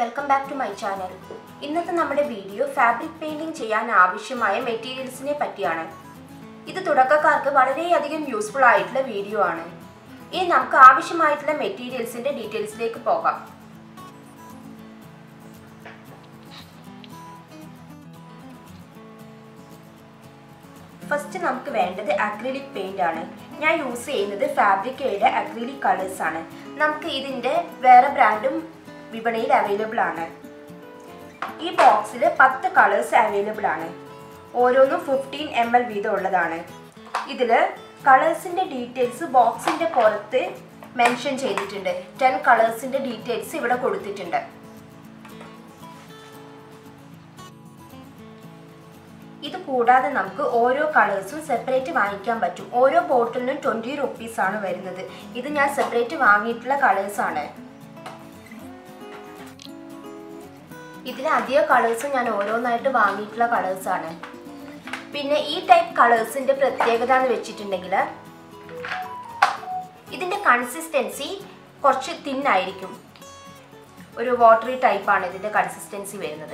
welcome back to my channel ഇന്നത്തെ നമ്മുടെ video fabric painting ചെയ്യാൻ ആവശ്യമായ മെറ്റീരിയൽസിനെ പറ്റിയാണ് ഇത് തുടക്കക്കാർക്ക് വളരെയധികം യൂസ്ഫുൾ ആയിട്ടുള്ള വീഡിയോ ആണ് ഇനി നമുക്ക് ആവശ്യമായിട്ടുള്ള മെറ്റീരിയൽസിന്റെ ഡീറ്റെയിൽസിലേക്ക് പോകാം ഫസ്റ്റ് നമുക്ക് വേണ്ടത് അക്രിലിക് പെയിന്റ് ആണ് ഞാൻ യൂസ് ചെയ്യുന്നത് ഫാബ്രിക്കയുടെ അക്രിലിക് കളേഴ്സ് ആണ് നമുക്ക് ഇതിൻ്റെ വേറെ ബ്രാൻഡും വിപണിയിൽ അവൈലബിൾ ആണ് ഈ ബോക്സിൽ പത്ത് കളേഴ്സ് അവൈലബിൾ ആണ് ഓരോന്നും ഫിഫ്റ്റീൻ എം എൽ വീതം ഉള്ളതാണ് ഇതിൽ കളേഴ്സിൻ്റെ ഡീറ്റെയിൽസ് ബോക്സിൻ്റെ പുറത്ത് മെൻഷൻ ചെയ്തിട്ടുണ്ട് ടെൻ കളേഴ്സിൻ്റെ ഡീറ്റെയിൽസ് ഇവിടെ കൊടുത്തിട്ടുണ്ട് ഇത് കൂടാതെ നമുക്ക് ഓരോ കളേഴ്സും സെപ്പറേറ്റ് വാങ്ങിക്കാൻ പറ്റും ഓരോ ബോട്ടിലിനും ട്വൻറ്റി റുപ്പീസ് ആണ് വരുന്നത് ഇത് ഞാൻ സെപ്പറേറ്റ് വാങ്ങിയിട്ടുള്ള കളേഴ്സ് ആണ് ഇതിൽ അധിക കളേഴ്സും ഞാൻ ഓരോന്നായിട്ട് വാങ്ങിയിട്ടുള്ള കളേഴ്സ് ആണ് പിന്നെ ഈ ടൈപ്പ് കളേഴ്സിന്റെ പ്രത്യേകത എന്ന് വെച്ചിട്ടുണ്ടെങ്കിൽ ഇതിന്റെ കൺസിസ്റ്റൻസി കുറച്ച് തിന്നായിരിക്കും ഒരു വാട്ടറി ടൈപ്പാണ് ഇതിന്റെ കൺസിസ്റ്റൻസി വരുന്നത്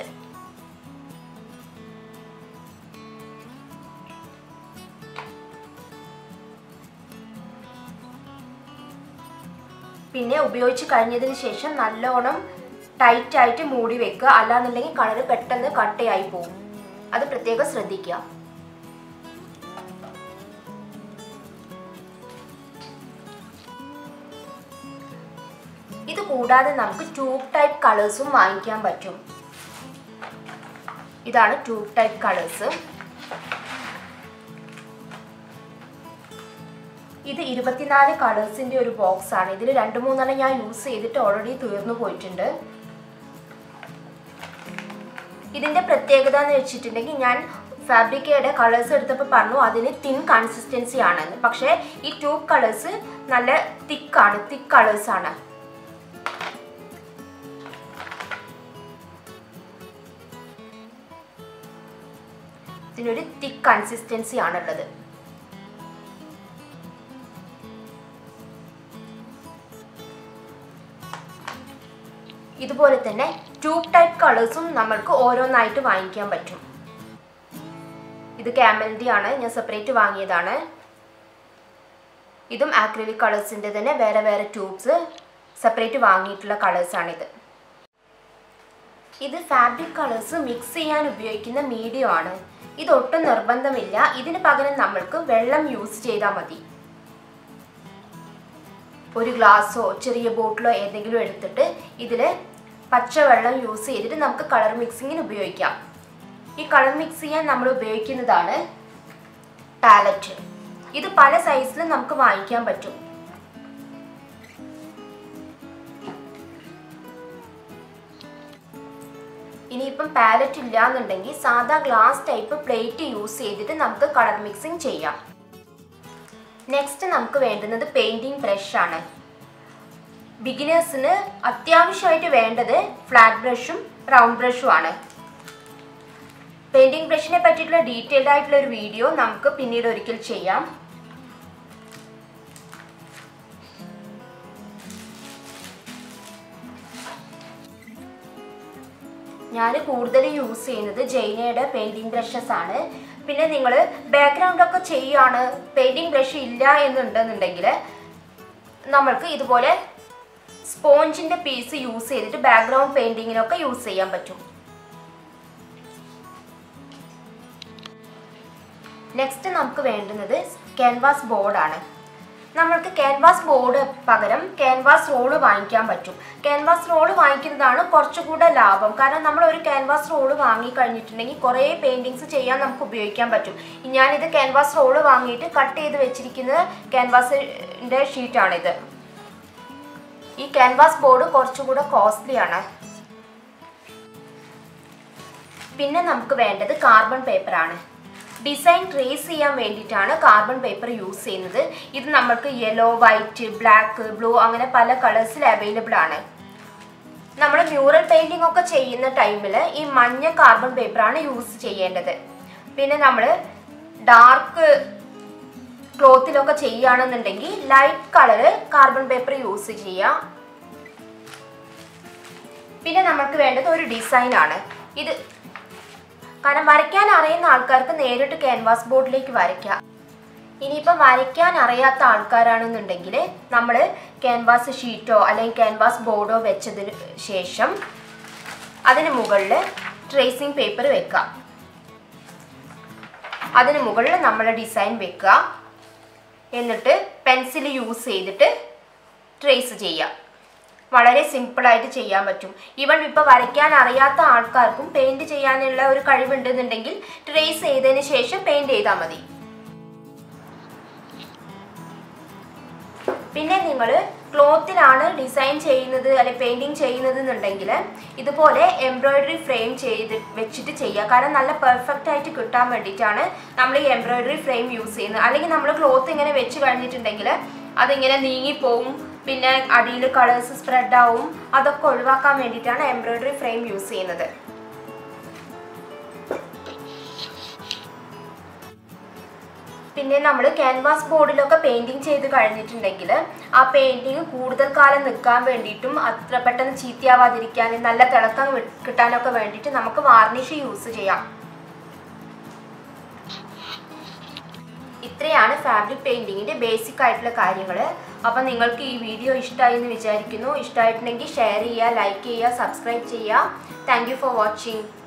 പിന്നെ ഉപയോഗിച്ച് കഴിഞ്ഞതിന് ശേഷം നല്ലോണം ടൈറ്റ് ആയിട്ട് മൂടി വെക്കുക അല്ലാന്നുണ്ടെങ്കിൽ കളർ പെട്ടെന്ന് കട്ടയായി പോകും അത് പ്രത്യേകം ശ്രദ്ധിക്കുക ഇത് കൂടാതെ നമുക്ക് ട്യൂബ് ടൈപ്പ് കളേഴ്സും വാങ്ങിക്കാൻ പറ്റും ഇതാണ് ട്യൂബ് ടൈപ്പ് കളേഴ്സ് ഇത് ഇരുപത്തിനാല് കളേഴ്സിന്റെ ഒരു ബോക്സ് ആണ് ഇതിൽ രണ്ട് മൂന്നെണ്ണം ഞാൻ യൂസ് ചെയ്തിട്ട് ഓൾറെഡി തീർന്നു പോയിട്ടുണ്ട് ഇതിന്റെ പ്രത്യേകത എന്ന് വെച്ചിട്ടുണ്ടെങ്കിൽ ഞാൻ ഫാബ്രിക്കയുടെ കളേഴ്സ് എടുത്തപ്പോൾ പറഞ്ഞു അതിന് തിൻ കൺസിസ്റ്റൻസി ആണെന്ന് പക്ഷേ ഈ ട്യൂബ് കളേഴ്സ് നല്ല തിക്കാണ് തിക്ക് കളേഴ്സ് ആണ് ഇതിനൊരു തിക്ക് കൺസിസ്റ്റൻസി ആണുള്ളത് ഇതുപോലെ തന്നെ ട്യൂബ് ടൈപ്പ് കളേഴ്സും നമ്മൾക്ക് ഓരോന്നായിട്ട് വാങ്ങിക്കാൻ പറ്റും ഇത് ക്യാമലിൻ്റെ ആണ് ഞാൻ സെപ്പറേറ്റ് വാങ്ങിയതാണ് ഇതും ആക്രിലിക് കളേഴ്സിൻ്റെ തന്നെ വേറെ വേറെ ട്യൂബ്സ് സെപ്പറേറ്റ് വാങ്ങിയിട്ടുള്ള കളേഴ്സാണിത് ഇത് ഫാബ്രിക് കളേഴ്സ് മിക്സ് ചെയ്യാൻ ഉപയോഗിക്കുന്ന മീഡിയം ആണ് ഇതൊട്ടും നിർബന്ധമില്ല ഇതിന് പകരം നമ്മൾക്ക് വെള്ളം യൂസ് ചെയ്താൽ മതി ഒരു ഗ്ലാസ്സോ ചെറിയ ബോട്ടിലോ ഏതെങ്കിലും എടുത്തിട്ട് ഇതിൽ പച്ചവെള്ളം യൂസ് ചെയ്തിട്ട് നമുക്ക് കളർ മിക്സിങ്ങിന് ഉപയോഗിക്കാം ഈ കളർ മിക്സ് ചെയ്യാൻ നമ്മൾ ഉപയോഗിക്കുന്നതാണ് പാലറ്റ് ഇത് പല സൈസിലും നമുക്ക് വാങ്ങിക്കാൻ പറ്റും ഇനിയിപ്പം പാലറ്റ് ഇല്ല എന്നുണ്ടെങ്കിൽ സാധാ ഗ്ലാസ് ടൈപ്പ് പ്ലേറ്റ് യൂസ് ചെയ്തിട്ട് നമുക്ക് കളർ മിക്സിങ് ചെയ്യാം നെക്സ്റ്റ് നമുക്ക് വേണ്ടുന്നത് പെയിന്റിംഗ് ബ്രഷ് ആണ് ബിഗിനേഴ്സിന് അത്യാവശ്യമായിട്ട് വേണ്ടത് ഫ്ലാറ്റ് ബ്രഷും റൗണ്ട് ബ്രഷും ആണ് പെയിന്റിംഗ് ബ്രഷിനെ പറ്റിയിട്ടുള്ള ഡീറ്റെയിൽഡ് ആയിട്ടുള്ള ഒരു വീഡിയോ നമുക്ക് പിന്നീട് ഒരിക്കൽ ചെയ്യാം ഞാൻ കൂടുതൽ യൂസ് ചെയ്യുന്നത് ജൈനയുടെ പെയിന്റിംഗ് ബ്രഷസ് ആണ് പിന്നെ നിങ്ങൾ ബാക്ക്ഗ്രൗണ്ട് ഒക്കെ ചെയ്യുകയാണ് പെയിന്റിംഗ് ബ്രഷ് ഇല്ല എന്നുണ്ടെന്നുണ്ടെങ്കിൽ നമ്മൾക്ക് ഇതുപോലെ സ്പോഞ്ചിന്റെ പീസ് യൂസ് ചെയ്തിട്ട് ബാക്ക്ഗ്രൗണ്ട് പെയിന്റിങ്ങിനൊക്കെ യൂസ് ചെയ്യാൻ പറ്റും നെക്സ്റ്റ് നമുക്ക് വേണ്ടുന്നത് ക്യാൻവാസ് ബോർഡാണ് നമ്മൾക്ക് ക്യാൻവാസ് ബോർഡ് പകരം ക്യാൻവാസ് റോള് വാങ്ങിക്കാൻ പറ്റും ക്യാൻവാസ് റോള് വാങ്ങിക്കുന്നതാണ് കുറച്ചുകൂടെ ലാഭം കാരണം നമ്മൾ ഒരു ക്യാൻവാസ് റോള് വാങ്ങി കഴിഞ്ഞിട്ടുണ്ടെങ്കിൽ കുറേ പെയിൻറ്റിങ്സ് ചെയ്യാൻ നമുക്ക് ഉപയോഗിക്കാൻ പറ്റും ഞാനിത് ക്യാൻവാസ് റോള് വാങ്ങിയിട്ട് കട്ട് ചെയ്ത് വെച്ചിരിക്കുന്ന ക്യാൻവാസിൻ്റെ ഷീറ്റാണിത് ഈ ക്യാൻവാസ് ബോർഡ് കുറച്ചുകൂടെ കോസ്റ്റ്ലി ആണ് പിന്നെ നമുക്ക് വേണ്ടത് കാർബൺ പേപ്പറാണ് ഡിസൈൻ ട്രേസ് ചെയ്യാൻ വേണ്ടിയിട്ടാണ് കാർബൺ പേപ്പർ യൂസ് ചെയ്യുന്നത് ഇത് നമ്മൾക്ക് യെല്ലോ വൈറ്റ് ബ്ലാക്ക് ബ്ലൂ അങ്ങനെ പല കളേഴ്സിൽ അവൈലബിൾ ആണ് നമ്മൾ മ്യൂറൽ പെയിൻറ്റിംഗ് ഒക്കെ ചെയ്യുന്ന ടൈമിൽ ഈ മഞ്ഞ കാർബൺ പേപ്പറാണ് യൂസ് ചെയ്യേണ്ടത് പിന്നെ നമ്മൾ ഡാർക്ക് ക്ലോത്തിലൊക്കെ ചെയ്യുകയാണെന്നുണ്ടെങ്കിൽ light colour carbon paper use ചെയ്യാം പിന്നെ നമുക്ക് വേണ്ടത് ഒരു ഡിസൈനാണ് ഇത് കാരണം വരയ്ക്കാൻ അറിയുന്ന ആൾക്കാർക്ക് നേരിട്ട് ക്യാൻവാസ് ബോർഡിലേക്ക് വരയ്ക്കാം ഇനിയിപ്പോൾ വരയ്ക്കാൻ അറിയാത്ത ആൾക്കാരാണെന്നുണ്ടെങ്കിൽ നമ്മൾ ക്യാൻവാസ് ഷീറ്റോ അല്ലെങ്കിൽ ക്യാൻവാസ് ബോർഡോ വെച്ചതിന് ശേഷം അതിന് മുകളിൽ ട്രേസിങ് പേപ്പർ വെക്കുക അതിന് മുകളിൽ നമ്മൾ ഡിസൈൻ വെക്കുക എന്നിട്ട് പെൻസിൽ യൂസ് ചെയ്തിട്ട് ട്രേസ് ചെയ്യുക വളരെ സിമ്പിളായിട്ട് ചെയ്യാൻ പറ്റും ഈവൻ ഇപ്പോൾ വരയ്ക്കാൻ അറിയാത്ത ആൾക്കാർക്കും പെയിൻറ് ചെയ്യാനുള്ള ഒരു കഴിവുണ്ടെന്നുണ്ടെങ്കിൽ ട്രേസ് ചെയ്തതിന് ശേഷം പെയിൻറ് ചെയ്താൽ മതി പിന്നെ നിങ്ങൾ ക്ലോത്തിലാണ് ഡിസൈൻ ചെയ്യുന്നത് അല്ലെ പെയിൻറ്റിങ് ചെയ്യുന്നത് എന്നുണ്ടെങ്കിൽ ഇതുപോലെ എംബ്രോയിഡറി ഫ്രെയിം ചെയ്ത് വെച്ചിട്ട് ചെയ്യുക കാരണം നല്ല പെർഫെക്റ്റ് ആയിട്ട് കിട്ടാൻ വേണ്ടിയിട്ടാണ് നമ്മൾ ഈ എംബ്രോയിഡറി ഫ്രെയിം യൂസ് ചെയ്യുന്നത് അല്ലെങ്കിൽ നമ്മൾ ക്ലോത്ത് ഇങ്ങനെ വെച്ച് കഴിഞ്ഞിട്ടുണ്ടെങ്കിൽ അതിങ്ങനെ നീങ്ങിപ്പോവും പിന്നെ അടിയിൽ കളേഴ്സ് സ്പ്രെഡ് ആവും അതൊക്കെ ഒഴിവാക്കാൻ വേണ്ടിയിട്ടാണ് എംബ്രോയിഡറി ഫ്രെയിം യൂസ് ചെയ്യുന്നത് പിന്നെ നമ്മൾ ക്യാൻവാസ് ബോർഡിലൊക്കെ പെയിൻറ്റിങ് ചെയ്ത് കഴിഞ്ഞിട്ടുണ്ടെങ്കിൽ ആ പെയിൻറ്റിങ് കൂടുതൽ കാലം നിൽക്കാൻ വേണ്ടിയിട്ടും അത്ര പെട്ടെന്ന് ചീത്തയാവാതിരിക്കാനും നല്ല തിളക്കം വി- കിട്ടാനൊക്കെ വേണ്ടിയിട്ട് നമുക്ക് വാർണിഷ് യൂസ് ചെയ്യാം ഇത്രയാണ് ഫാബ്രിക് പെയിൻറ്റിങ്ങിൻ്റെ ബേസിക് ആയിട്ടുള്ള കാര്യങ്ങൾ അപ്പോൾ നിങ്ങൾക്ക് ഈ വീഡിയോ ഇഷ്ടമായി എന്ന് വിചാരിക്കുന്നു ഇഷ്ടമായിട്ടുണ്ടെങ്കിൽ ഷെയർ ചെയ്യുക ലൈക്ക് ചെയ്യുക സബ്സ്ക്രൈബ് ചെയ്യുക താങ്ക് യു ഫോർ വാച്ചിങ്